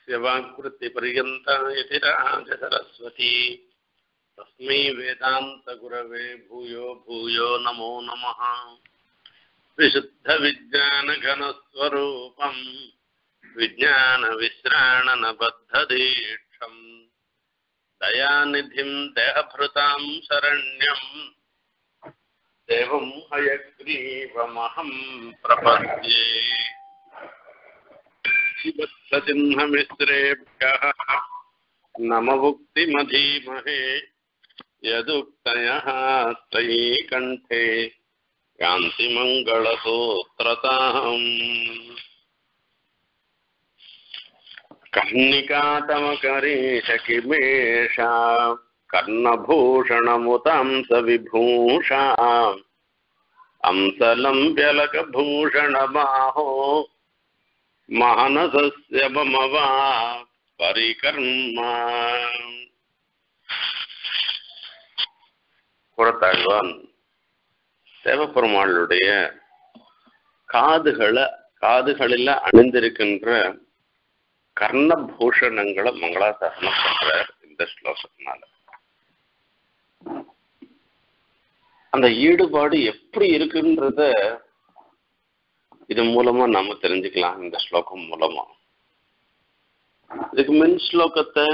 यस्य वाक्वृत्तिपर्यन्ता यतिराजसरस्वती तस्मै वेदान्तगुरवे भूयो भूयो नमो नमः विशुद्धविज्ञानघनस्वरूपम् विज्ञानविश्राणनबद्धदीक्षम् दयानिधिम् देहभृताम् शरण्यम् देवम् हयग्रीवमहम् प्रपद्ये वत्सचिह्नमिश्रेभ्यः नमभुक्तिमधीमहे यदुक्तयः तयि कण्ठे कान्तिमङ्गलसूत्रताम् कर्णिकातमकरीशकिमेषा कर्णभूषणमुतांसविभूषा अंसलम्ब्यलकभूषणबाहो मानसस्य मम वा परिकर्म புறத்தாழ்வான் தேவப்பெருமாளுடைய காதுகளை காதுகளில் அணிந்திருக்கின்ற கர்ணபூஷணங்களை மங்களாசாசனம் பண்றார் இந்த ஸ்லோகத்தினால அந்த ஈடுபாடு எப்படி இருக்குன்றத இது மூலமா நாம தெரிஞ்சுக்கலாம் இந்த ஸ்லோகம் மூலமா இதுக்கு மின் ஸ்லோகத்தை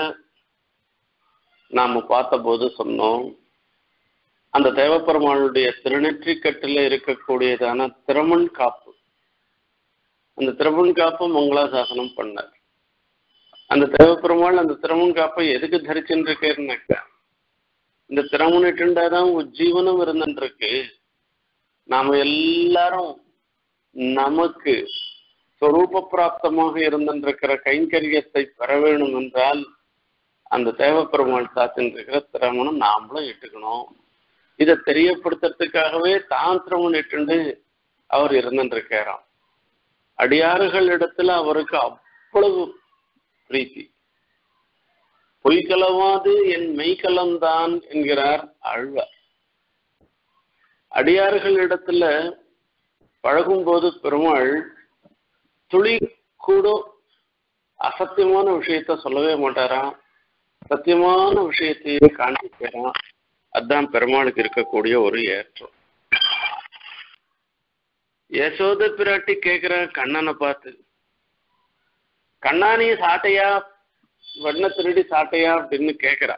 நாம பார்த்தபோது சொன்னோம் அந்த தேவப்பெருமானுடைய திருநெற்றிக்கட்டில் இருக்கக்கூடியதான திறமன் காப்பு அந்த திறமன் காப்பு மங்களாசாசனம் பண்ணார் அந்த தேவப்பெருமாள் அந்த திறமன் காப்பை எதுக்கு தரிச்சுட்டு இருக்கேன்னாக்கா இந்த திறமுனிட்டுண்டாதான் உஜ்ஜீவனம் இருந்துருக்கு நாம எல்லாரும் நமக்கு சொரூப பிராப்தமாக இருந்திருக்கிற கைங்கரியத்தை பெற வேணும் என்றால் அந்த தேவப்பெருமாள் சாத்தின் இருக்கிற திறமணம் நாமளும் இட்டுக்கணும் இதை தெரியப்படுத்துறதுக்காகவே தான் திறமன் இட்டுண்டு அவர் இருந்துருக்காராம் அடியாறுகள் இடத்துல அவருக்கு அவ்வளவு பிரீத்தி பொய்கலவாது என் மெய்கலம்தான் என்கிறார் ஆழ்வார் அடியார்கள் இடத்துல பழகும்போது பெருமாள் துளி கூட அசத்தியமான விஷயத்த சொல்லவே மாட்டாராம் சத்தியமான விஷயத்தையே காண்பிக்கிறான் அதுதான் பெருமாளுக்கு இருக்கக்கூடிய ஒரு ஏற்றம் யசோத பிராட்டி கேக்குற கண்ணனை பார்த்து கண்ணா நீ சாட்டையா வண்ண திருடி சாட்டையா அப்படின்னு கேக்குறா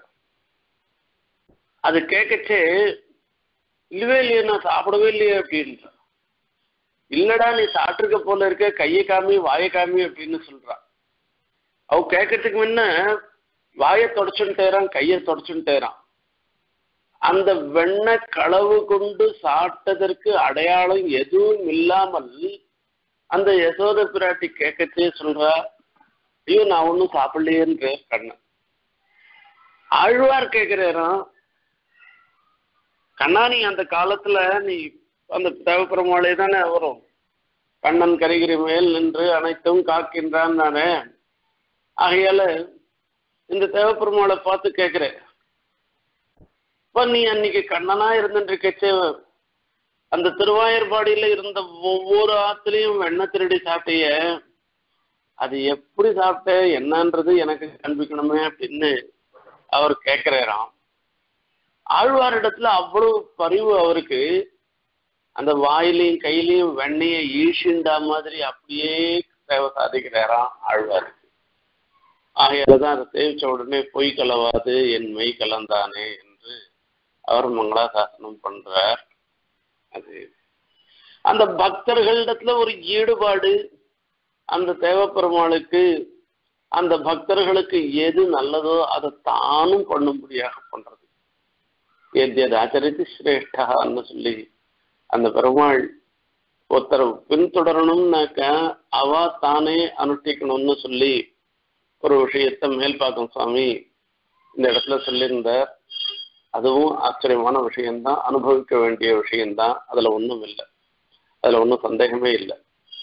அது கேட்கச்சே இல்லவே இல்லையே நான் சாப்பிடவே இல்லையே அப்படின்ற இல்லடா நீ சாப்பிட்டுருக்க போல இருக்க கையை காமி வாயை காமி அப்படின்னு சொல்றா அவ கேட்கறதுக்கு முன்ன வாயை தொடச்சுட்டேறான் கையை தொடச்சுட்டேறான் அந்த வெண்ண களவு கொண்டு சாப்பிட்டதற்கு அடையாளம் எதுவும் இல்லாமல் அந்த யசோத பிராட்டி கேட்கச்சே சொல்றா ஐயோ நான் ஒன்றும் சாப்பிடலையேன்ற கண்ணன் ஆழ்வார் கேட்கிறாராம் கண்ணா நீ அந்த காலத்துல நீ அந்த தேவப்பெருமாளே தானே வரும் கண்ணன் கரிகிரி மேல் நின்று அனைத்தும் காக்கின்றான் தானே ஆகையால இந்த தேவப்பெருமாளை பார்த்து கேட்கிறேன் இப்ப நீ அன்னைக்கு கண்ணனா இருந்துருக்கச்சே அந்த திருவாயர்பாடியில இருந்த ஒவ்வொரு ஆத்துலயும் வெண்ணெய் திருடி சாப்பிட்டிய அது எப்படி சாப்பிட்ட என்னன்றது எனக்கு காண்பிக்கணுமே அப்படின்னு அவர் கேட்கிறாராம் ஆழ்வாரிடத்துல அவ்வளவு பரிவு அவருக்கு அந்த வாயிலையும் கையிலையும் வெண்ணையை ஈழ்ச்சிண்டா மாதிரி அப்படியே சேவை சாதிக்கிறாராம் ஆழ்வாருக்கு ஆகையாலதான் அதை சேவிச்ச உடனே பொய் கலவாது என் மெய் கலந்தானே என்று அவர் மங்களாசாசனம் பண்றார் அது அந்த பக்தர்களிடத்துல ஒரு ஈடுபாடு அந்த தேவப்பெருமாளுக்கு அந்த பக்தர்களுக்கு எது நல்லதோ அதை தானும் பண்ணும்படியாக பண்றது எது ஆச்சரித்து சிரேஷ்டான்னு சொல்லி அந்த பெருமாள் ஒருத்தர் பின்தொடரணும்னாக்க அவ தானே அனுஷ்டிக்கணும்னு சொல்லி ஒரு விஷயத்த மேல்பாக்கம் சுவாமி இந்த இடத்துல சொல்லியிருந்தார் அதுவும் ஆச்சரியமான விஷயம்தான் அனுபவிக்க வேண்டிய விஷயம்தான் அதுல ஒன்றும் இல்லை அதுல ஒன்றும் சந்தேகமே இல்லை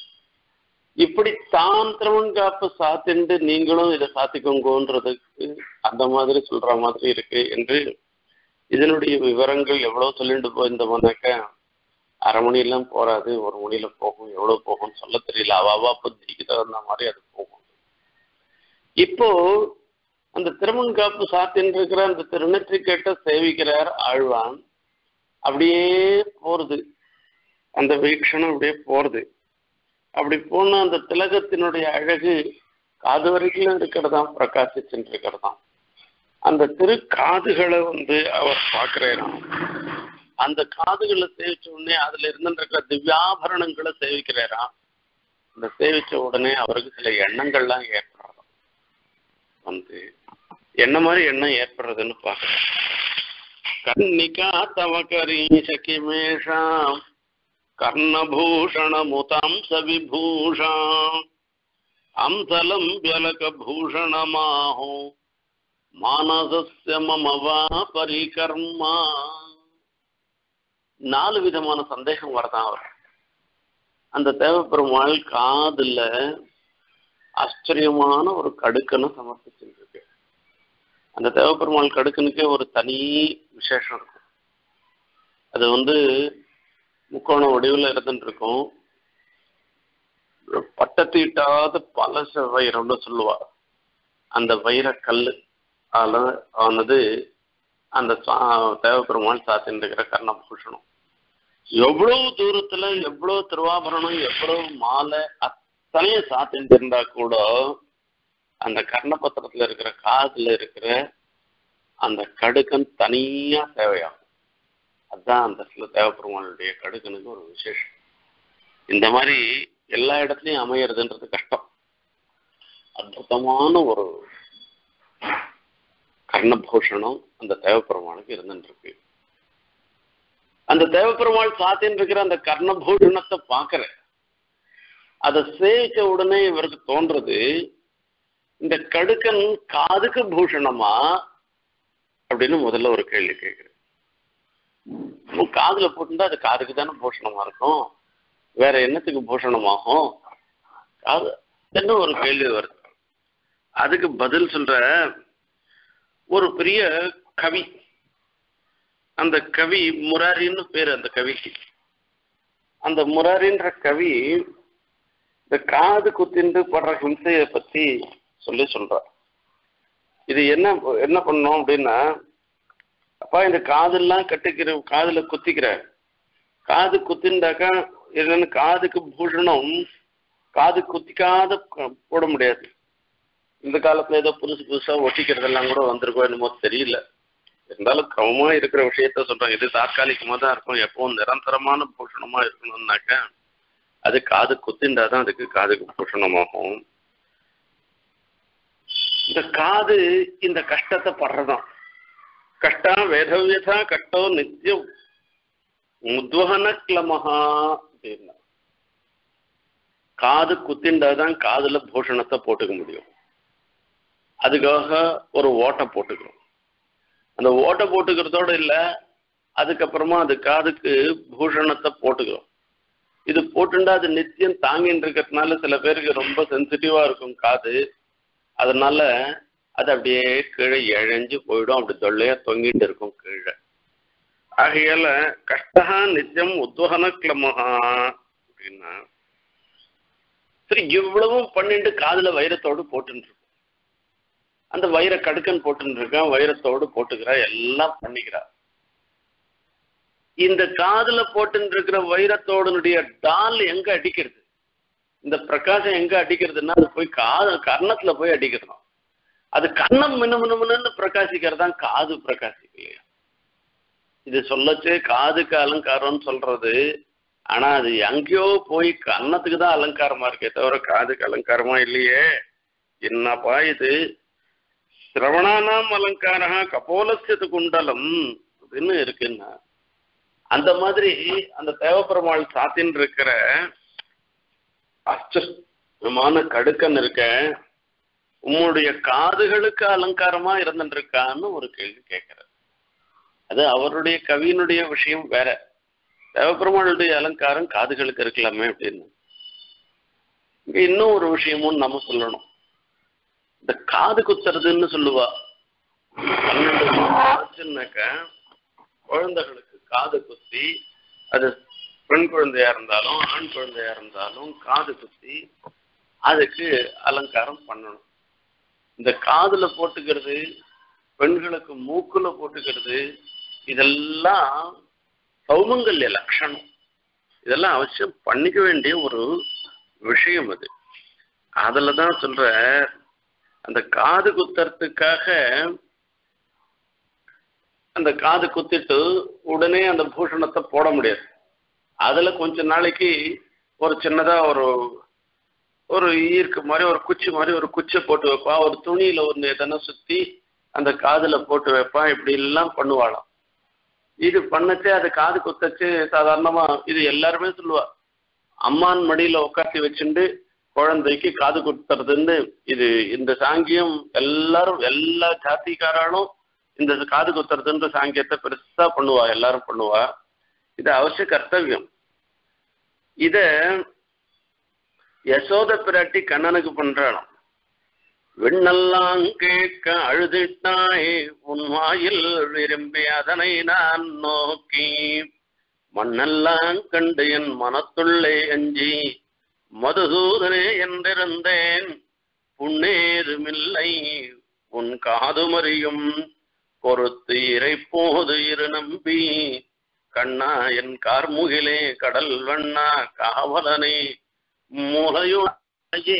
இப்படி தான் திரவன் காப்பு சாத்திண்டு நீங்களும் இதை சாத்திக்கோங்கன்றதுக்கு அந்த மாதிரி சொல்ற மாதிரி இருக்கு என்று இதனுடைய விவரங்கள் எவ்வளவு சொல்லிட்டு போயிருந்தோம்னாக்க அரை மணியெல்லாம் போறாது ஒரு மணியில போகும் எவ்வளவு போகும்னு சொல்ல தெரியல அவாவா புத்திக்கு தகுந்த மாதிரி அது போகும் இப்போ அந்த திருமண்காப்பு சாத்தின்னு இருக்கிற அந்த திருநெற்றி கேட்ட சேவிக்கிறார் ஆழ்வான் அப்படியே போறது அந்த வீக்ஷணம் அப்படியே போறது அப்படி போன அந்த திலகத்தினுடைய அழகு காது வரைக்கும் இருக்கிறதாம் பிரகாசிச்சுட்டு இருக்கிறதாம் அந்த திரு காதுகளை வந்து அவர் பார்க்கிறாராம் அந்த காதுகளை சேவிச்ச உடனே அதுல இருந்துருக்கிற திவ்யாபரணங்களை சேவிக்கிறாராம் அந்த சேவிச்ச உடனே அவருக்கு சில எண்ணங்கள்லாம் ஏற்படுறதாம் வந்து என்ன மாதிரி எண்ணம் ஏற்படுறதுன்னு பார்க்கலாம் கன்னிகா தவ கரீஷகிமேஷாம் கர்ணபூஷணமுதாம்ச விபூஷாம் அம்சலம் வியலக பூஷணமாஹோ மானசஸ்ய மம வா பரிகர்மா நாலு விதமான சந்தேகம் வரதான் அவர் அந்த தேவப்பெருமாள் காதுல ஆச்சரியமான ஒரு கடுக்கனை சமர்ப்பிச்சுருக்கு அந்த தேவப்பெருமாள் கடுக்கனுக்கே ஒரு தனி விசேஷம் இருக்கும் அது வந்து முக்கோண வடிவில் இருந்துட்டு இருக்கும் பட்டத்தீட்டாத பலச வைரம்னு சொல்லுவா அந்த வைரக்கல் அதில் ஆனது அந்த தேவப்பெருமாள் சாத்தின்னு இருக்கிற கர்ணபூஷணம் எவ்வளவு தூரத்துல எவ்வளவு திருவாபரணம் எவ்வளவு மாலை அத்தனையும் சாத்திட்டு இருந்தா கூட அந்த கர்ணபத்திரத்துல இருக்கிற காதுல இருக்கிற அந்த கடுக்கன் தனியா தேவையாகும் அதுதான் அந்த சில தேவப்பெருமானுடைய கடுக்கனுக்கு ஒரு விசேஷம் இந்த மாதிரி எல்லா இடத்துலையும் அமையறதுன்றது கஷ்டம் அற்புதமான ஒரு கர்ணபூஷணம் அந்த தேவப்பெருமானுக்கு இருந்துட்டு இருக்கு அந்த தேவப்பெருமாள் சாத்தின்னு இருக்கிற அந்த கர்ணபூஷணத்தை பார்க்கிற அதை சேவிச்ச உடனே இவருக்கு தோன்றது இந்த கடுக்கன் காதுக்கு பூஷணமா அப்படின்னு முதல்ல ஒரு கேள்வி கேட்குறேன் காதுல போட்டுட்டா அது காதுக்கு தானே பூஷணமா இருக்கும் வேற என்னத்துக்கு பூஷணமாகும் காது என்ன ஒரு கேள்வி வருது அதுக்கு பதில் சொல்ற ஒரு பெரிய கவி அந்த கவி முராரின்னு பேர் அந்த கவிக்கு அந்த முராரின்ற கவி இந்த காது குத்திண்டு படுற ஹிம்சையை பத்தி சொல்லி சொல்றார் இது என்ன என்ன பண்ணோம் அப்படின்னா அப்பா இந்த காதெல்லாம் கட்டிக்கிற காதுல குத்திக்கிற காது குத்திண்டாக்கா என்னன்னு காதுக்கு பூஷணம் காது குத்திக்காத போட முடியாது இந்த காலத்துல ஏதோ புதுசு புதுசா ஒட்டிக்கிறதெல்லாம் கூட வந்திருக்கோ என்னமோ தெரியல இருந்தாலும் கிரமமா இருக்கிற விஷயத்த சொல்றேன் இது தற்காலிகமா தான் இருக்கும் எப்பவும் நிரந்தரமான பூஷணமா இருக்கணும்னாக்க அது காது குத்திண்டாதான் அதுக்கு காதுக்கு பூஷணமாகும் இந்த காது இந்த கஷ்டத்தை படுறதாம் கஷ்டம் வேதவியதா கட்டோ நித்தியம் முத்வகன கிளமஹா அப்படின்னா காது குத்திண்டாதான் காதுல பூஷணத்தை போட்டுக்க முடியும் அதுக்காக ஒரு ஓட்டை போட்டுக்கிறோம் அந்த ஓட்டை போட்டுக்கிறதோட இல்லை அதுக்கப்புறமா அது காதுக்கு பூஷணத்தை போட்டுக்கிறோம் இது போட்டுண்டா அது நித்தியம் தாங்கின்னு இருக்கிறதுனால சில பேருக்கு ரொம்ப சென்சிட்டிவா இருக்கும் காது அதனால அது அப்படியே கீழே இழைஞ்சு போயிடும் அப்படி தொல்லையா தொங்கிட்டு இருக்கும் கீழே ஆகையால கஷ்டா நித்தியம் உத்வகன கிளமஹா அப்படின்னா சரி இவ்வளவும் பண்ணிட்டு காதுல வைரத்தோடு போட்டுன்னு இருக்கும் அந்த வைர கடுக்கன் போட்டுன்னு இருக்கான் வைரத்தோடு போட்டுக்கிறா எல்லாம் பண்ணிக்கிறா இந்த காதுல போட்டுன்னு இருக்கிற வைரத்தோடனுடைய டால் எங்க அடிக்கிறது இந்த பிரகாசம் எங்க அடிக்கிறதுன்னா அது போய் காது கர்ணத்துல போய் அடிக்கிறதாம் அது கண்ணம் மினு மினு மினுன்னு பிரகாசிக்கிறதான் காது பிரகாசிக்கலையா இது சொல்லச்சே காதுக்கு அலங்காரம்னு சொல்றது ஆனா அது எங்கேயோ போய் கன்னத்துக்கு தான் அலங்காரமா இருக்கே தவிர காதுக்கு அலங்காரமா இல்லையே என்னப்பா இது சிரவணானாம் அலங்காரா கபோலசியத்து குண்டலம் அப்படின்னு இருக்குன்னா அந்த மாதிரி அந்த தேவப்பெருமாள் சாத்தின் இருக்கிற அச்சமான கடுக்கன் இருக்க உம்முடைய காதுகளுக்கு அலங்காரமா இருந்துருக்கான்னு ஒரு கேள்வி கேட்கிறார் அது அவருடைய கவியினுடைய விஷயம் வேற தேவப்பெருமாளுடைய அலங்காரம் காதுகளுக்கு இருக்கலாமே அப்படின்னு இங்க இன்னும் ஒரு விஷயமும் நம்ம சொல்லணும் இந்த காது குத்துறதுன்னு சொல்லுவா பன்னெண்டு ஆச்சுன்னாக்க குழந்தைகளுக்கு காது குத்தி அது பெண் குழந்தையா இருந்தாலும் ஆண் குழந்தையா இருந்தாலும் காது குத்தி அதுக்கு அலங்காரம் பண்ணணும் இந்த காதுல போட்டுக்கிறது பெண்களுக்கு மூக்குல போட்டுக்கிறது இதெல்லாம் சௌமங்கல்ய லட்சணம் இதெல்லாம் அவசியம் பண்ணிக்க வேண்டிய ஒரு விஷயம் அது அதுல தான் சொல்ற அந்த காது குத்துறதுக்காக அந்த காது குத்திட்டு உடனே அந்த பூஷணத்தை போட முடியாது அதுல கொஞ்ச நாளைக்கு ஒரு சின்னதா ஒரு ஒரு ஈர்க்கு மாதிரி ஒரு குச்சி மாதிரி ஒரு குச்சை போட்டு வைப்பான் ஒரு துணியில ஒன்று எதனா சுத்தி அந்த காதுல போட்டு வைப்பான் இப்படி எல்லாம் பண்ணுவாளாம் இது பண்ணச்சு அது காது குத்தச்சு சாதாரணமா இது எல்லாருமே சொல்லுவா அம்மான் மடியில உட்காத்தி வச்சுண்டு குழந்தைக்கு காது குத்துறதுன்னு இது இந்த சாங்கியம் எல்லாரும் எல்லா ஜாத்திக்காராலும் இந்த காது குத்துறதுன்ற சாங்கியத்தை பெருசா பண்ணுவா எல்லாரும் பண்ணுவா இது அவசிய கர்த்தவியம் இத யசோத பிராட்டி கண்ணனுக்கு பண்றாளாம் விண்ணெல்லாம் கேட்க அழுதிட்டாய் உன் வாயில் விரும்பி அதனை நான் நோக்கி மண்ணெல்லாம் கண்டு என் மனத்துள்ளே அஞ்சி மதுசூதனே என்றிருந்தேன் புண்ணேதுமில்லை உன் காதுமறியும் பொறுத்து இறைப்போது இரு நம்பி கண்ணா என் கார்முகிலே கடல் வண்ணா காவலனே மூலையோயே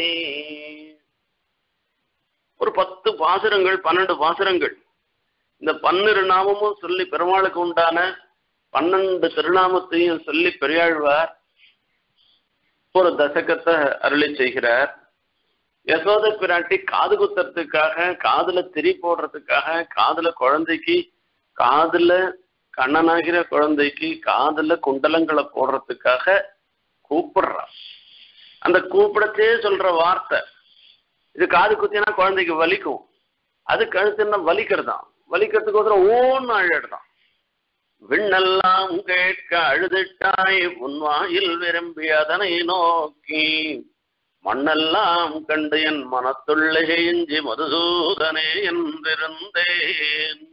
ஒரு பத்து பாசுரங்கள் பன்னெண்டு பாசுரங்கள் இந்த பன்னிரு நாமமும் சொல்லி பெருமாளுக்கு உண்டான பன்னெண்டு திருநாமத்தையும் சொல்லி பெரியாழ்வார் ஒரு தசகத்தை அருளி செய்கிறார் யசோத பிராட்டி காது குத்துறதுக்காக காதுல திரி போடுறதுக்காக காதுல குழந்தைக்கு காதுல கண்ணனாகிற குழந்தைக்கு காதுல குண்டலங்களை போடுறதுக்காக கூப்பிடுறா அந்த கூப்பிடச்சே சொல்ற வார்த்தை இது காது குத்தினா குழந்தைக்கு வலிக்கும் அது கழுத்துன்னா வலிக்கிறதாம் வலிக்கிறதுக்கோசரம் ஓன்னு அழடுதான் விண்ணெல்லாம் கேட்க அழுதிட்டாய் உன் வாயில் விரும்பி அதனை நோக்கி மண்ணெல்லாம் கண்டு என் மனத்துள்ளே எஞ்சி மதுசூதனே என்றிருந்தேன்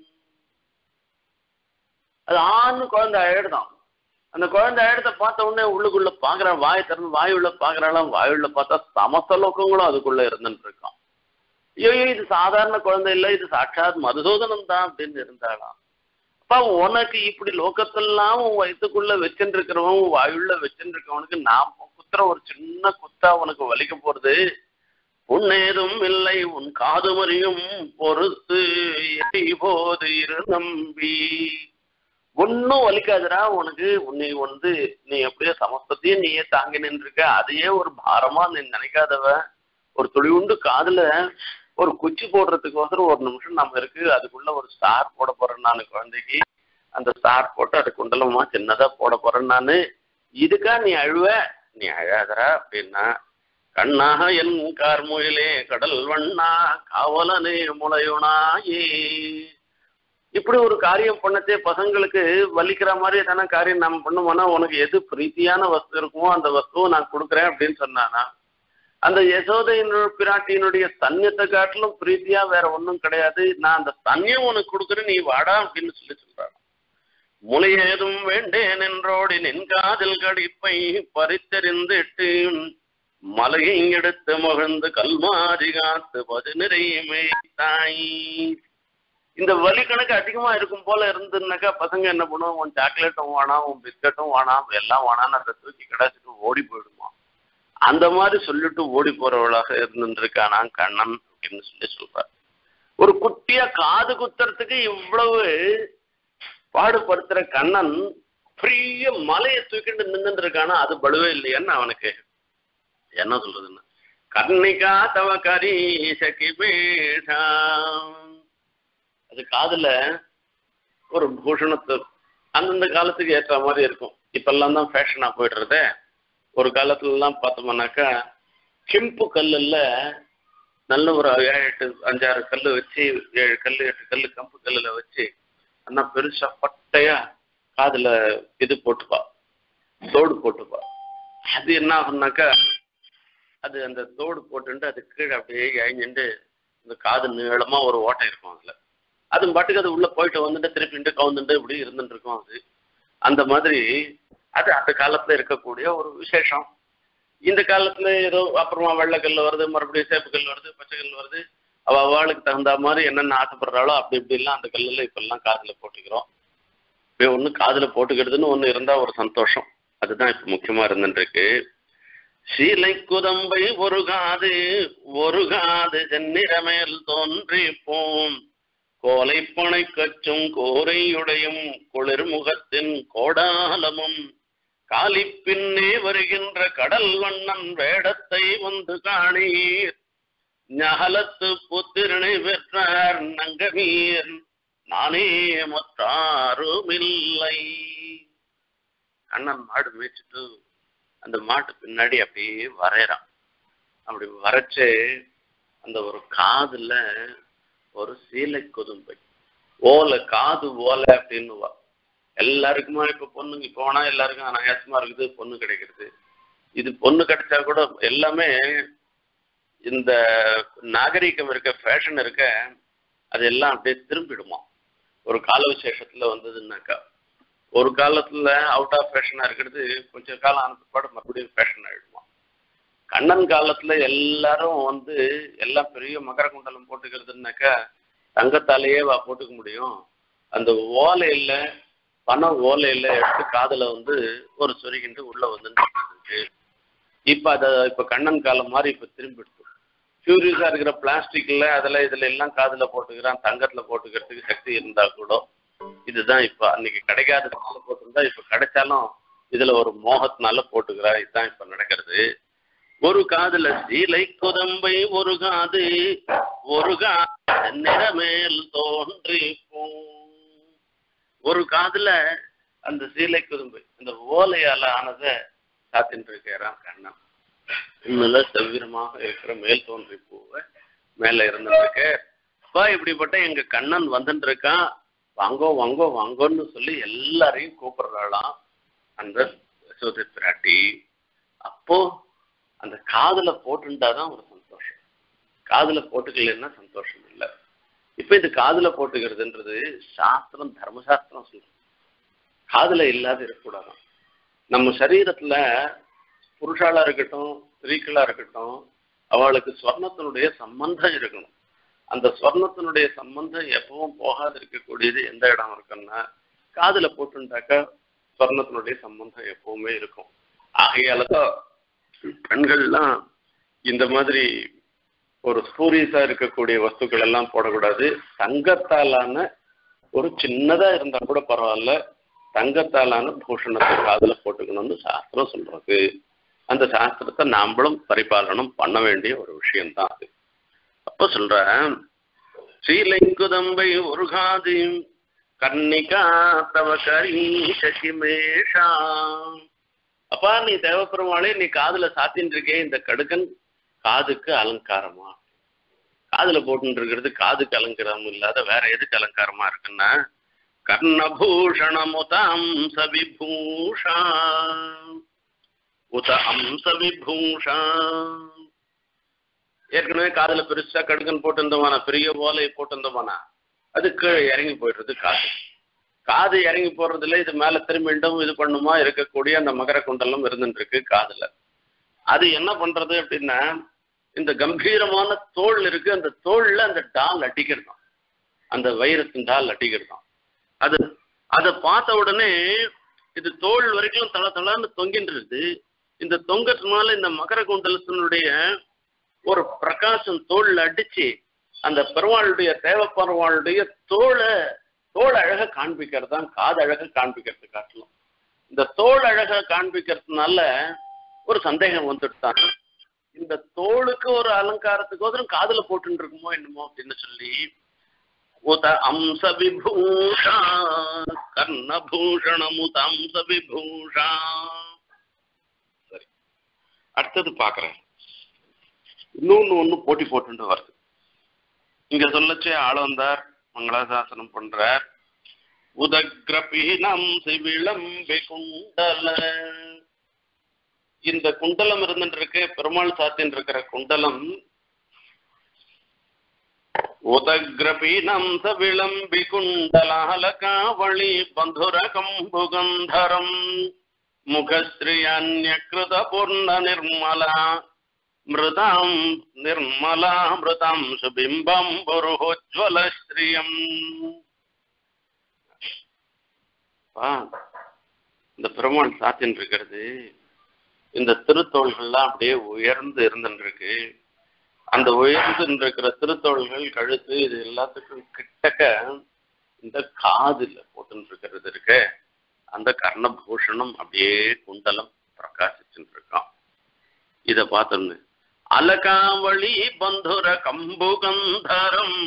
அது ஆண் குழந்தை அழுதான் அந்த குழந்தை அழுத்த பார்த்த உடனே உள்ளுக்குள்ள பாக்குறான் வாய் திறந்து வாய் உள்ள பாக்குறாளாம் வாய் உள்ள பார்த்தா சமஸ்த லோகங்களும் அதுக்குள்ள இருந்துட்டு இருக்கான் ஐயோ இது சாதாரண குழந்தை இல்லை இது சாட்சாத் மதுசூதனம் தான் அப்படின்னு இருந்தாளாம் அப்பா உனக்கு இப்படி லோகத்தெல்லாம் உன் வயிற்றுக்குள்ள வச்சுட்டு இருக்கிறவன் உன் வாயுள்ள வச்சுட்டு இருக்கவனுக்கு நான் குத்துற ஒரு சின்ன குத்தா உனக்கு வலிக்க போறது உன்னேதும் இல்லை உன் காது மறியும் பொறுத்து எட்டி போது இரு நம்பி ஒன்னும் வலிக்காதுடா உனக்கு நீ வந்து நீ எப்படியோ சமஸ்தத்தையும் நீயே தாங்கி நின்றுருக்க அதையே ஒரு பாரமா நீ நினைக்காதவ ஒரு துளி உண்டு காதுல ஒரு குச்சி போடுறதுக்கோசரம் ஒரு நிமிஷம் நம்ம இருக்கு அதுக்குள்ள ஒரு ஸ்டார் போட போறேன் நான் குழந்தைக்கு அந்த ஸ்டார் போட்டு அது குண்டலமா சின்னதா போட போறேன் நானு இதுக்கா நீ அழுவ நீ அழாதரா அப்படின்னா கண்ணாக என் கார்முகிலே கடல் வண்ணா காவலனே முளையுனாயே இப்படி ஒரு காரியம் பண்ணச்சே பசங்களுக்கு வலிக்கிற மாதிரி எதனா காரியம் நம்ம பண்ணுவோம்னா உனக்கு எது பிரீத்தியான வஸ்து இருக்குமோ அந்த வஸ்துவை நான் கொடுக்குறேன் அப்படின்னு சொன்னானா அந்த யசோதையினுடைய பிராட்டியினுடைய தன்யத்தை காட்டிலும் பிரீத்தியா வேற ஒன்றும் கிடையாது நான் அந்த தன்யம் உனக்கு கொடுக்குறேன் நீ வாடா அப்படின்னு சொல்லி சொல்றான் முலை ஏதும் வேண்டேன் என்றோடி நின் காதில் கடிப்பை பறித்தெறிந்திட்டு மலையை எடுத்து மகிழ்ந்து கல்மாரி காத்து பதினிறை தாய் இந்த வலி கணக்கு அதிகமா இருக்கும் போல இருந்துனாக்கா பசங்க என்ன பண்ணுவோம் உன் சாக்லேட்டும் வேணாம் உன் பிஸ்கட்டும் வேணாம் எல்லாம் வேணாம்னு அதை தூக்கி கிடாச்சிட்டு ஓடி போயிடுமா அந்த மாதிரி சொல்லிட்டு ஓடி போறவளாக இருந்துருக்கானா கண்ணன் அப்படின்னு சொல்லி சொல்றார் ஒரு குட்டியா காது குத்துறதுக்கு இவ்வளவு பாடுபடுத்துற கண்ணன் பெரிய மலையை தூக்கிட்டு நின்றுட்டு இருக்கானா அது படுவே இல்லையான்னு அவனுக்கு என்ன சொல்றதுன்னு கர்ணிகா தவ கரீசகி அது காதுல ஒரு பூஷணத்து அந்தந்த காலத்துக்கு ஏற்ற மாதிரி இருக்கும் இப்பெல்லாம் தான் ஃபேஷனா போயிடுறதே ஒரு காலத்துலலாம் பார்த்தோம்னாக்கா கெம்பு கல்லுல நல்ல ஒரு ஏழு எட்டு அஞ்சாறு கல் வச்சு ஏழு கல் எட்டு கல் கம்பு கல்லுல வச்சு அண்ணா பெருசா பட்டையா காதுல இது போட்டுப்பா தோடு போட்டுப்பா அது என்ன ஆகும்னாக்கா அது அந்த தோடு போட்டுட்டு அது கீழே அப்படியே இழஞ்சுட்டு இந்த காது நீளமா ஒரு ஓட்டை இருக்கும் அதுல அது பாட்டுக்கு அது உள்ள போயிட்டு வந்துட்டு திருப்பிட்டு கவுந்துட்டு இப்படி இருந்துட்டு இருக்கும் அது அந்த மாதிரி அது அந்த காலத்துல இருக்கக்கூடிய ஒரு விசேஷம் இந்த காலத்துல ஏதோ அப்புறமா வெள்ளைக்கல் வருது மறுபடியும் சேப்பு கல் வருது பச்சை கல் வருது அவ அவளுக்கு தகுந்த மாதிரி என்னென்ன ஆசைப்படுறாளோ அப்படி இப்படி எல்லாம் அந்த கல்லுல இப்ப எல்லாம் காதுல போட்டுக்கிறோம் இப்ப ஒண்ணு காதுல போட்டுக்கிறதுன்னு ஒண்ணு இருந்தா ஒரு சந்தோஷம் அதுதான் இப்ப முக்கியமா இருந்துருக்கு சீலை குதம்பை ஒரு காது ஒரு காது செந்நிறமேல் தோன்றி போம் கோலை பனை கச்சும் கோரையுடையும் குளிர் முகத்தின் கோடாலமும் காலி பின்னே வருகின்ற கடல் வண்ணன் வேடத்தை வந்து காணீர் ஞகலத்து புத்திரனை பெற்றார் நங்கமீர் நானே மற்றாருமில்லை கண்ணன் மாடு மேய்ச்சிட்டு அந்த மாட்டு பின்னாடி அப்படியே வரையறான் அப்படி வரைச்சு அந்த ஒரு காதுல ஒரு சீலை கொதும்பை ஓலை காது ஓலை அப்படின்னுவா எல்லாருக்குமா இப்ப பொண்ணுங்க போனா எல்லாருக்கும் அனாயாசமா இருக்குது பொண்ணு கிடைக்கிறது இது பொண்ணு கிடைச்சா கூட எல்லாமே இந்த நாகரிகம் இருக்க ஃபேஷன் இருக்க அது எல்லாம் அப்படியே திரும்பிடுமா ஒரு கால விசேஷத்துல வந்ததுன்னாக்கா ஒரு காலத்துல அவுட் ஆஃப் ஃபேஷனா இருக்கிறது கொஞ்சம் காலம் ஆன பிற்பாடு மறுபடியும் ஃபேஷன் ஆயிடுமா கண்ணன் காலத்துல எல்லாரும் வந்து எல்லாம் பெரிய மகர குண்டலம் போட்டுக்கிறதுனாக்கா தங்கத்தாலேயே வா போட்டுக்க முடியும் அந்த ஓலையில பண ஓலையில எடுத்து காதுல வந்து ஒரு சொருகிட்டு உள்ள வந்து நிக்குது. இப்ப அத இப்ப கண்ணன் காலம் மாதிரி இப்ப திரும்பிடுச்சு கியூரியஸா இருக்கிற பிளாஸ்டிக்ல அதுல இதுல எல்லாம் காதுல போட்டுக்கிறான் தங்கத்துல போட்டுக்கிறதுக்கு சக்தி இருந்தா கூட இதுதான் இப்ப அன்னைக்கு கிடைக்காததுனால போட்டிருந்தா இப்ப கிடைச்சாலும் இதுல ஒரு மோகத்தினால போட்டுக்கிறா இதுதான் இப்ப நடக்கிறது ஒரு காதுல சீலை குதம்பை ஒரு காது ஒரு காது நிறமேல் தோன்றி போம். ஒரு காதுல அந்த சீலை குதும்பை அந்த ஓலையால ஆனத சாத்தின்னு இருக்கிறான் கண்ணன் இன்னும் செவ்விரமாக இருக்கிற மேல் தோன்றி பூவை மேல இருந்துருக்க அப்பா இப்படிப்பட்ட எங்க கண்ணன் வந்துட்டு இருக்கான் வாங்கோ வாங்கோ வாங்கோன்னு சொல்லி எல்லாரையும் கூப்பிடுறாளாம் அந்த யசோதை பிராட்டி அப்போ அந்த காதுல போட்டுட்டாதான் ஒரு சந்தோஷம் காதுல போட்டுக்கலன்னா சந்தோஷம் இல்லை இப்ப இது காதுல போட்டுக்கிறதுன்றது சாஸ்திரம் தர்மசாஸ்திரம் சொல்றது காதுல இல்லாத இருக்கக்கூடாதான் நம்ம சரீரத்துல புருஷாலா இருக்கட்டும் ஸ்திரீக்களா இருக்கட்டும் அவளுக்கு ஸ்வர்ணத்தினுடைய சம்பந்தம் இருக்கணும் அந்த ஸ்வர்ணத்தினுடைய சம்பந்தம் எப்பவும் போகாது இருக்கக்கூடியது எந்த இடம் இருக்குன்னா காதுல போட்டுட்டாக்கா ஸ்வர்ணத்தினுடைய சம்பந்தம் எப்பவுமே இருக்கும் ஆகையாலதான் பெண்கள்லாம் இந்த மாதிரி ஒரு ஸ்பூரியஸா இருக்கக்கூடிய வஸ்துக்கள் எல்லாம் போடக்கூடாது தங்கத்தாலான ஒரு சின்னதா இருந்தா கூட பரவாயில்ல தங்கத்தாலான பூஷணத்தை காதுல போட்டுக்கணும்னு சாஸ்திரம் சொல்றது அந்த சாஸ்திரத்தை நாமளும் பரிபாலனம் பண்ண வேண்டிய ஒரு விஷயம்தான் அது அப்ப சொல்ற ஸ்ரீலிங்குதம்பை ஒரு காதி கர்ணிகா தவ கரி சசிமேஷா அப்பா நீ தேவப்பெருமாளே நீ காதுல சாத்தின்னு இருக்கே இந்த கடுக்கன் காதுக்கு அலங்காரமா காதுல போட்டுட்டு இருக்கிறது காதுக்கு அலங்காரம் இல்லாத வேற எதுக்கு அலங்காரமா இருக்குன்னா கர்ணபூஷணமுத அம்ச விபூஷா உத அம்ச விபூஷா ஏற்கனவே காதுல பெருசா கடுக்கன் போட்டிருந்தவானா பெரிய ஓலையை போட்டிருந்தவானா அது கீழே இறங்கி போயிடுறது காது காது இறங்கி போறதுல இது மேல திரும்பிண்டும் இது பண்ணுமா இருக்கக்கூடிய அந்த மகர குண்டலம் இருந்துட்டு இருக்கு காதுல அது என்ன பண்றது அப்படின்னா இந்த கம்பீரமான தோல் இருக்கு அந்த தோல்ல அந்த டால் அடிக்கிறதாம் அந்த வைரத்தின் டால் அடிக்கிறதாம் அது அதை பார்த்த உடனே இது தோல் வரைக்கும் தள தளன்னு தொங்கின்றது இந்த தொங்கறதுனால இந்த மகர குண்டலத்தினுடைய ஒரு பிரகாசம் தோல்ல அடிச்சு அந்த பெருமாளுடைய தேவ பெருமாளுடைய தோலை தோல் அழக காண்பிக்கிறது தான் காது அழக காண்பிக்கிறது காட்டலாம் இந்த தோல் அழக காண்பிக்கிறதுனால ஒரு சந்தேகம் வந்துட்டு தான் இந்த தோளுக்கு ஒரு அலங்காரத்துக்கோசரம் காதுல போட்டுட்டு இருக்குமோ என்னமோ அப்படின்னு சொல்லி உத அம்ச விபூஷா கர்ணபூஷணமுத அம்ச விபூஷா சரி அடுத்தது பாக்குறேன் இன்னொன்னு ஒண்ணு போட்டி போட்டுட்டு வருது இங்க சொல்லச்சே ஆள் வந்தார் மங்களாசாசனம் பண்றார் உதக்ரபீனம் சிவிளம்பி குண்டல இந்த குண்டலம் இருந்துட்டு இருக்கு பெருமாள் சாத்தின் இருக்கிற குண்டலம் உதக்ரபீனம் சவிளம்பி குண்டலாலகாவளி பந்துரகம்புகந்தரம் முகஸ்ரீயன்யகிருத பூர்ண நிர்மலா மிருதாம் நிர்மலாமிருதாம் சுபிம்பம் புருஹோஜ்வலஸ்ரீயம் இந்த பெருமாள் சாத்தின் இருக்கிறது இந்த திருத்தோள்கள்லாம் அப்படியே உயர்ந்து இருந்துருக்கு அந்த உயர்ந்து இருக்கிற திருத்தோள்கள் கழுத்து இது எல்லாத்துக்கும் கிட்டக்க இந்த காதுல போட்டுன்னு இருக்கிறது இருக்க அந்த கர்ணபூஷணம் அப்படியே குண்டலம் பிரகாசிச்சுட்டு இருக்கான் இத பார்த்தோன்னு அலகாவளி பந்துர கம்புகந்தரம்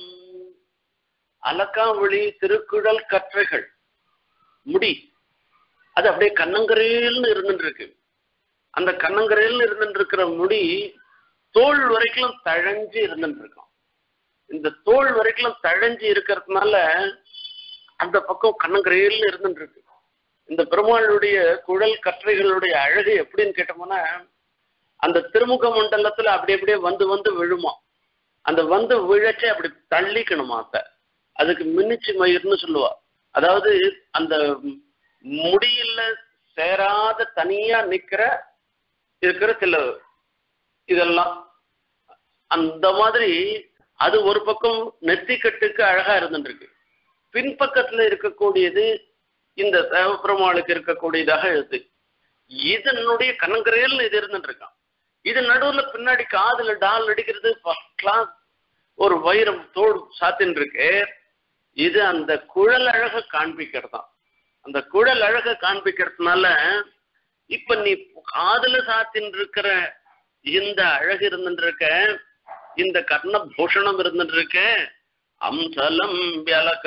அலகாவளி திருக்குழல் கற்றைகள் முடி அது அப்படியே கண்ணங்கரையில்னு இருந்துட்டு இருக்கு அந்த கண்ணங்கரையில் இருந்துட்டு இருக்கிற முடி தோல் வரைக்கும் தழஞ்சு இருந்துட்டு இருக்கும் இந்த தோல் வரைக்கும் தழஞ்சு இருக்கிறதுனால அந்த பக்கம் கண்ணங்கரையில் இருந்துட்டு இருக்கு இந்த பெருமாளுடைய குழல் கற்றைகளுடைய அழகு எப்படின்னு கேட்டோம்னா அந்த திருமுக மண்டலத்துல அப்படி அப்படியே வந்து வந்து விழுமா அந்த வந்து விழச்சே அப்படி தள்ளிக்கணுமா அத்தை அதுக்கு மின்னிச்சு மயிர்னு சொல்லுவா அதாவது அந்த முடியில சேராத தனியா நிக்கிற இருக்கிற சில இதெல்லாம் அந்த மாதிரி அது ஒரு பக்கம் நெத்திக்கட்டுக்கு அழகா இருந்துருக்கு பின்பக்கத்துல இருக்கக்கூடியது இந்த தேவப்பெருமாளுக்கு இருக்கக்கூடியதாக இருக்கு இதனுடைய கண்ணங்கரையில் இது இருந்துட்டு இருக்கான் இது நடுவுல பின்னாடி காதுல டால் அடிக்கிறது ஃபர்ஸ்ட் கிளாஸ் ஒரு வைரம் தோடு சாத்தின் இருக்கு இது அந்த குழல் அழக காண்பிக்கிறதான் அந்த குழல் அழக காண்பிக்கிறதுனால இப்ப நீ காதுல சாத்தின் இருக்கிற இந்த அழகு இருந்துட்டு இருக்க இந்த கர்ண பூஷணம் இருந்துட்டு இருக்க அம்சலம் வியலக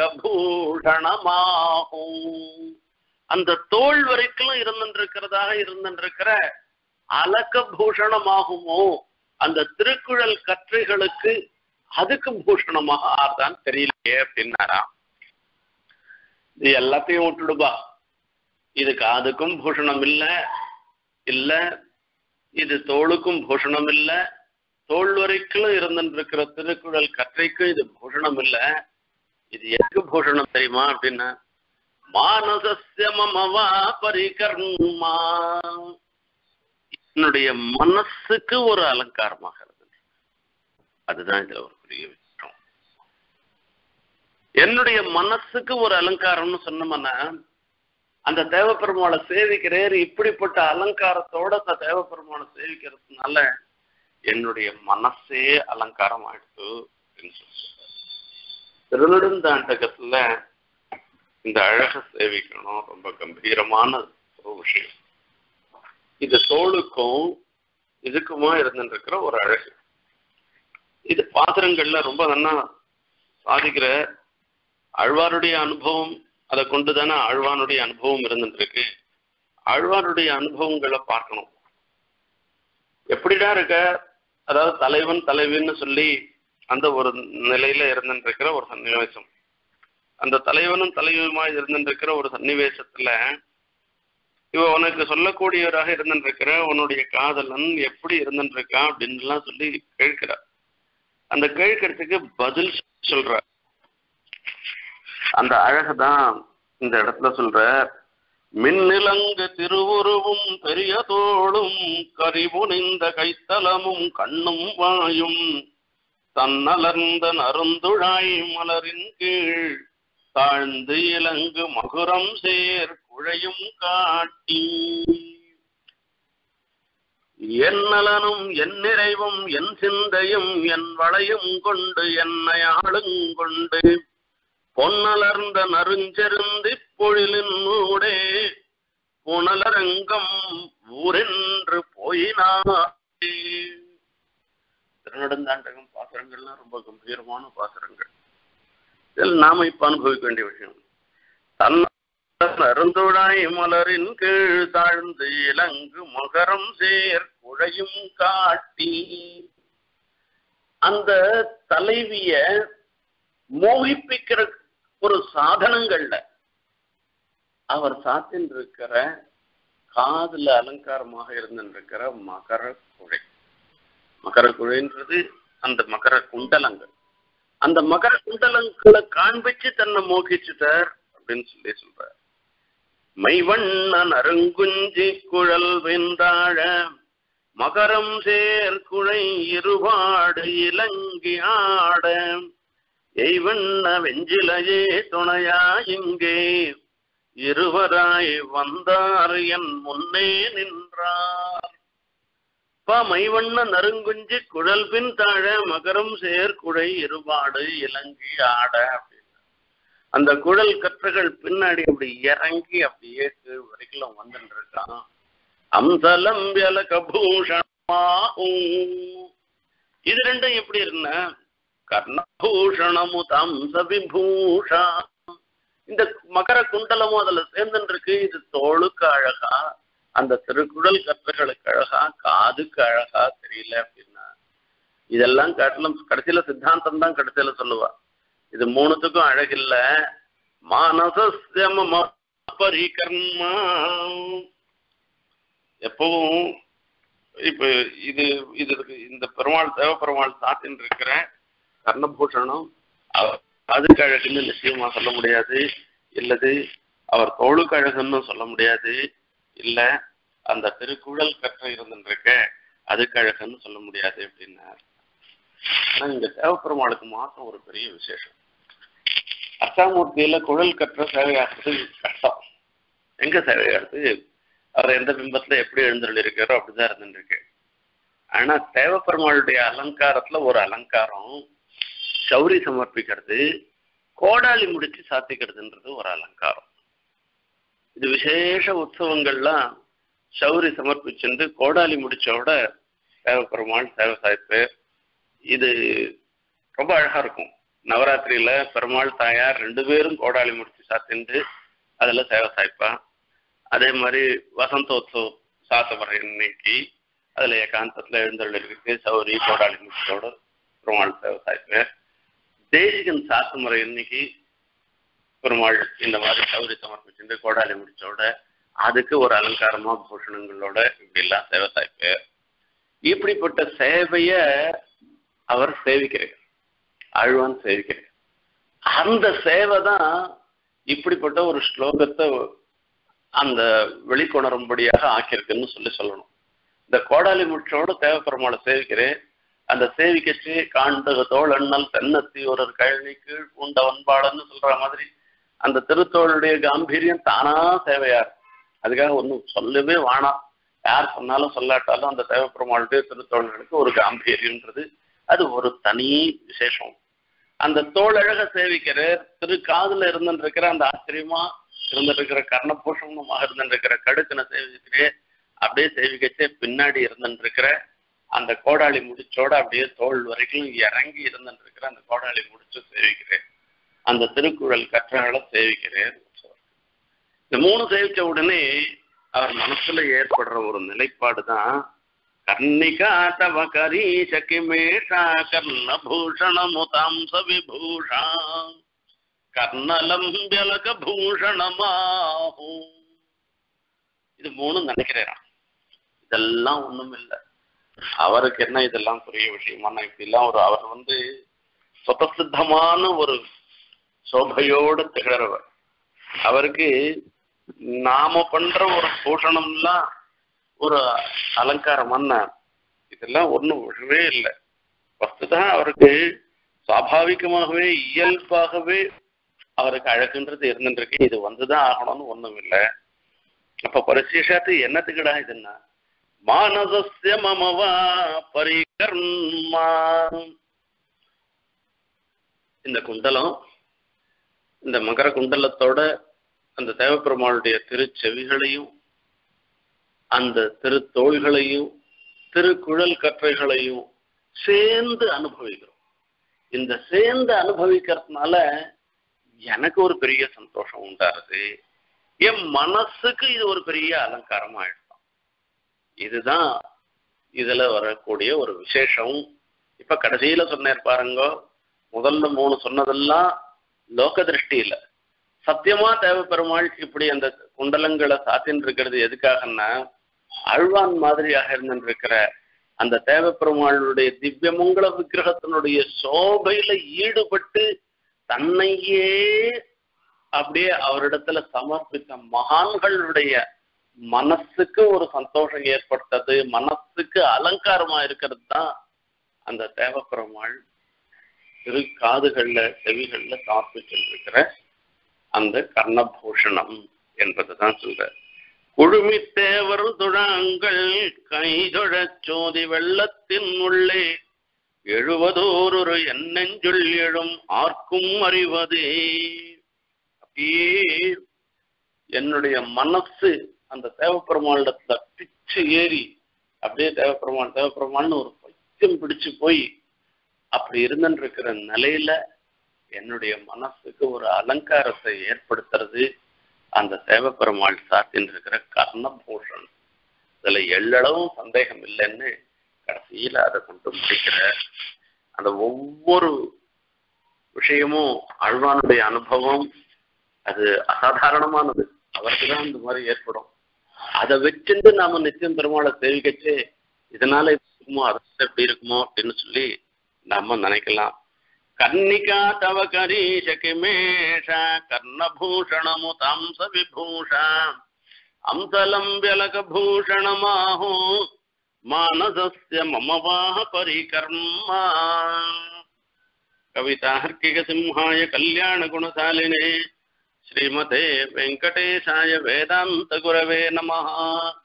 பூஷணமாகும் அந்த தோல் வரைக்கும் இருந்துட்டு இருக்கிறதாக இருந்துட்டு இருக்கிற அலக்க பூஷணமாகுமோ அந்த திருக்குழல் கற்றைகளுக்கு அதுக்கு பூஷணமாக ஆறுதான் தெரியலையே அப்படின்னாராம் இது எல்லாத்தையும் விட்டுடுபா இது காதுக்கும் பூஷணம் இல்ல இல்ல இது தோளுக்கும் பூஷணம் இல்ல தோல் வரைக்கும் இருந்துருக்கிற திருக்குறள் கற்றைக்கும் இது பூஷணம் இல்ல இது எதுக்கு பூஷணம் தெரியுமா அப்படின்னா மானசஸ்ய மமவா பரிகர்மா என்னுடைய மனசுக்கு ஒரு அலங்காரமாக இருந்தது அதுதான் இதுல ஒரு பெரிய விஷயம் என்னுடைய மனசுக்கு ஒரு அலங்காரம்னு சொன்னோம்னா அந்த தேவப்பெருமாளை சேவிக்கிறேர் இப்படிப்பட்ட அலங்காரத்தோட அந்த தேவப்பெருமாளை சேவிக்கிறதுனால என்னுடைய மனசே அலங்காரம் ஆயிடுச்சு அப்படின்னு சொல்லி திருநெடுந்தாண்டகத்துல இந்த அழக சேவிக்கணும் ரொம்ப கம்பீரமான ஒரு விஷயம் இது தோளுக்கும் இதுக்குமா இருந்துட்டு இருக்கிற ஒரு அழகு இது பாத்திரங்கள்ல ரொம்ப நல்லா சாதிக்கிற ஆழ்வாருடைய அனுபவம் அதை கொண்டு தானே ஆழ்வானுடைய அனுபவம் இருந்துட்டு இருக்கு ஆழ்வாருடைய அனுபவங்களை பார்க்கணும் எப்படிடா இருக்க அதாவது தலைவன் தலைவின்னு சொல்லி அந்த ஒரு நிலையில இருந்துட்டு இருக்கிற ஒரு சன்னிவேசம் அந்த தலைவனும் தலைவியுமா இருந்துட்டு இருக்கிற ஒரு சன்னிவேசத்துல இவ உனக்கு சொல்லக்கூடியவராக இருந்துட்டு இருக்கிற உன்னுடைய காதலன் எப்படி இருந்துட்டு இருக்கான் அப்படின்லாம் சொல்லி கேட்கிறா அந்த கேட்கறதுக்கு பதில் சொல்ற அந்த அழகதான் இந்த இடத்துல சொல்ற மின்னிலங்கு திருவுருவும் பெரிய தோளும் கரிபுனிந்த கைத்தலமும் கண்ணும் வாயும் தன்னலர்ந்த நருந்துழாய் மலரின் கீழ் தாழ்ந்து இலங்கு மகுரம் சேர் குழையும் காட்டி என் நலனும் என் நிறைவும் என் சிந்தையும் என் வளையும் கொண்டு என்னை ஆளுங்கொண்டு பொன்னலர்ந்த நறுஞ்செருந்தி பொழிலின் ஊடே புனலரங்கம் ஊரென்று போயினாரே திருநெடுந்தாண்டகம் பாசுரங்கள்லாம் ரொம்ப கம்பீரமான பாசுரங்கள் இதில் நாம இப்ப அனுபவிக்க வேண்டிய விஷயம் தன்ன அருந்துழாய் மலரின் கீழ் தாழ்ந்து இலங்கு மகரம் சேர் குழையும் காட்டி அந்த தலைவிய மோகிப்பிக்கிற ஒரு சாதனங்கள்ல அவர் சாத்தின் இருக்கிற காதுல அலங்காரமாக இருந்திருக்கிற மகர குழை மகர குழைன்றது அந்த மகர குண்டலங்கள் அந்த மகர குண்டலங்களை காண்பிச்சு தன்னை மோகிச்சுட்டார் அப்படின்னு சொல்லி சொல்றார் மைவண்ணன் அருங்குஞ்சி குழல் வெந்தாழ மகரம் சேர் குழை இருபாடு இலங்கி ஆட எய்வண்ண வெஞ்சிலையே துணையா இங்கே இருவராய் வந்தார் என் முன்னே நின்றார் மைவண்ண நறுங்குஞ்சி குழல் பின் தாழ மகரம் சேர் குழை இருபாடு இலங்கி ஆட அப்படின்னு அந்த குழல் கற்றுகள் பின்னாடி அப்படி இறங்கி அப்படியே கீழ் வரைக்கும் வந்துட்டு இருக்கான் அம்சலம் வியலகபூஷணமாகும் இது ரெண்டும் எப்படி இருந்தா கர்ணபூஷணமு தம்ச விபூஷா இந்த மகர குண்டலமும் அதுல சேர்ந்துட்டு இருக்கு இது தோளுக்கு அழகா அந்த திருக்குறள் கற்றுகளுக்கு அழகா காதுக்கு அழகா தெரியல அப்படின்னா இதெல்லாம் காட்டிலும் கடைசியில சித்தாந்தம் தான் கடைசியில சொல்லுவா இது மூணுத்துக்கும் அழகில்ல மானசம பரிகர்மா எப்பவும் இப்ப இது இது இந்த பெருமாள் தேவ பெருமாள் சாத்தின் இருக்கிற கர்ணபூஷணம் அதுக்கு அழகுன்னு நிச்சயமா சொல்ல முடியாது இல்லது அவர் தோளுக்கு அழகுன்னு சொல்ல முடியாது இல்ல அந்த திருக்குழல் கற்ற இருந்துருக்க அதுக்கு அழகுன்னு சொல்ல முடியாது அப்படின்னார் ஆனா இங்க தேவப்பெருமாளுக்கு மாத்திரம் ஒரு பெரிய விசேஷம் அஷ்டாமூர்த்தியில குழல் கற்ற சேவையாகிறது கஷ்டம் எங்க சேவையாகிறது அவர் எந்த பிம்பத்துல எப்படி எழுந்துள்ள இருக்காரோ அப்படிதான் இருந்துருக்கு ஆனா தேவப்பெருமாளுடைய அலங்காரத்துல ஒரு அலங்காரம் சௌரி சமர்ப்பிக்கிறது கோடாலி முடிச்சு சாத்திக்கிறதுன்றது ஒரு அலங்காரம் இது விசேஷ உற்சவங்கள்லாம் சௌரி சமர்ப்பிச்சுட்டு கோடாலி முடிச்சோட தேவப்பெருமாள் சேவை சாய்ப்பு இது ரொம்ப அழகா இருக்கும் நவராத்திரியில பெருமாள் தாயார் ரெண்டு பேரும் கோடாலி முடிச்சு சாத்திண்டு அதுல சேவை சாய்ப்பா அதே மாதிரி வசந்தோத்சவம் சாத்தவர இன்னைக்கு அதுல ஏகாந்தத்துல எழுந்தருள் இருக்கு சௌரி கோடாலி முடிச்சோட பெருமாள் சேவை சாய்ப்பு தேசிகன் சாத்து முறை இன்னைக்கு பெருமாள் இந்த மாதிரி சௌரி சமர்ப்பிச்சுட்டு கோடாலி முடிச்சோட அதுக்கு ஒரு அலங்காரமா பூஷணங்களோட இப்படி எல்லாம் சேவை சாய்ப்பு இப்படிப்பட்ட சேவைய அவர் சேவிக்கிறார் ஆழ்வான் சேவிக்கிறார் அந்த சேவை தான் இப்படிப்பட்ட ஒரு ஸ்லோகத்தை அந்த வெளிக்கொணரும்படியாக ஆக்கியிருக்குன்னு சொல்லி சொல்லணும் இந்த கோடாலி முற்றோட தேவப்பெருமாளை சேவிக்கிறேன் அந்த சேவிக்கச்சு காண்டக தோழண்ணல் தென்னத்தி ஒரு கழனி கீழ் பூண்ட வன்பாடன்னு சொல்ற மாதிரி அந்த திருத்தோளுடைய காம்பீரியம் தானா சேவையார் அதுக்காக ஒன்றும் சொல்லவே வேணாம் யார் சொன்னாலும் சொல்லாட்டாலும் அந்த தேவப்பெருமாளுடைய திருத்தோழர்களுக்கு ஒரு காம்பீரியன்றது அது ஒரு தனி விசேஷம் அந்த தோழழக சேவிக்கிற திரு காதுல இருந்துருக்கிற அந்த ஆச்சரியமா இருந்துருக்கிற கர்ணபூஷணமாக இருந்துருக்கிற கடுக்கனை சேவிக்கிறே அப்படியே சேவிக்கச்சே பின்னாடி இருந்துருக்கிற அந்த கோடாளி முடிச்சோட அப்படியே தோல் வரைக்கும் இறங்கி இருந்துருக்கிற அந்த கோடாளி முடிச்சு சேவிக்கிறேன் அந்த திருக்குறள் கற்றகளை சேவிக்கிறேன் இந்த மூணு சேவிச்ச உடனே அவர் மனசுல ஏற்படுற ஒரு நிலைப்பாடு தான் கர்ணிகா தவ கரீஷ கிமேஷா கர்ணபூஷணமுதாம்ச விபூஷா கர்ணலம் வியலக பூஷணமாகும் இது மூணு நினைக்கிறேன் இதெல்லாம் ஒண்ணும் இல்லை அவருக்கு என்ன இதெல்லாம் புரிய விஷயமான இப்படிலாம் ஒரு அவர் வந்து சுத்தசித்தமான ஒரு சோபையோடு திகழறவர் அவருக்கு நாம பண்ற ஒரு பூஷணம்லாம் ஒரு அலங்காரமான இதெல்லாம் ஒன்றும் விழவே இல்லை வஸ்துதான் அவருக்கு சுவாபாவிகமாகவே இயல்பாகவே அவருக்கு அழகுன்றது இருந்துருக்கு இது வந்துதான் ஆகணும்னு ஒண்ணும் இல்லை அப்ப பரிசேஷாத்து என்னத்துக்குடா இதுன்னா மானசஸ்ய மமவா பரிகர்மா இந்த குண்டலம் இந்த மகர குண்டலத்தோட அந்த தேவப்பெருமாளுடைய திருச்செவிகளையும் அந்த திருத்தோள்களையும் திருக்குழல் கற்றைகளையும் சேர்ந்து அனுபவிக்கிறோம் இந்த சேர்ந்து அனுபவிக்கிறதுனால எனக்கு ஒரு பெரிய சந்தோஷம் உண்டாருது என் மனசுக்கு இது ஒரு பெரிய அலங்காரம் ஆயிடும் இதுதான் இதுல வரக்கூடிய ஒரு விசேஷம் இப்ப கடைசியில சொன்னேன் பாருங்க முதல்ல மூணு சொன்னதெல்லாம் லோக திருஷ்டியில சத்தியமா தேவ பெருமாள் இப்படி அந்த குண்டலங்களை சாத்தின்னு இருக்கிறது எதுக்காகன்னா அழ்வான் மாதிரியாக இருந்திருக்கிற அந்த தேவ பெருமாளுடைய திவ்யமங்கல விக்கிரகத்தினுடைய சோபையில ஈடுபட்டு தன்னையே அப்படியே அவரிடத்துல சமர்ப்பித்த மகான்களுடைய மனசுக்கு ஒரு சந்தோஷம் ஏற்பட்டது மனசுக்கு அலங்காரமா இருக்கிறது தான் அந்த தேவப்பெருமாள் திரு காதுகள்ல செவிகள்ல காப்பிச்சிருக்கிற அந்த கர்ணபூஷணம் என்பதுதான் சொல்ற குழுமி தேவர் துழாங்கள் கைதொழச் சோதி வெள்ளத்தின் உள்ளே எழுவதோரொரு என்னெஞ்சுள் எழும் ஆர்க்கும் அறிவதே அப்படியே என்னுடைய மனசு அந்த தேவப்பெருமாளிடத்துல பிச்சு ஏறி அப்படியே தேவப்பெருமாள் தேவப்பெருமாள்னு ஒரு பைத்தியம் பிடிச்சு போய் அப்படி இருந்துட்டு இருக்கிற நிலையில என்னுடைய மனசுக்கு ஒரு அலங்காரத்தை ஏற்படுத்துறது அந்த தேவப்பெருமாள் சாத்தின் இருக்கிற கர்ணபூஷன் இதுல எள்ளளவும் சந்தேகம் இல்லைன்னு கடைசியில அதை கொண்டு முடிக்கிற அந்த ஒவ்வொரு விஷயமும் அழ்வானுடைய அனுபவம் அது அசாதாரணமானது அவருக்கு தான் இந்த மாதிரி ஏற்படும் அதை வச்சுட்டு நாம நித்தியம் பெருமாளை சேவிக்கச்சு இதனால இது இருக்குமோ அது எப்படி இருக்குமோ அப்படின்னு சொல்லி நாம நினைக்கலாம் கன்னிகா தவ கரீஷ கிமேஷ கர்ணபூஷணமு தாம்ச விபூஷா அம்சலம் வியலக பூஷணமாஹோ மானசஸ்ய மம வாஹ பரிகர்மா கவிதார்க்கிக சிம்ஹாய கல்யாண குணசாலினே श्रीमते वेङ्कटेशाय वेदान्तगुरवे नमः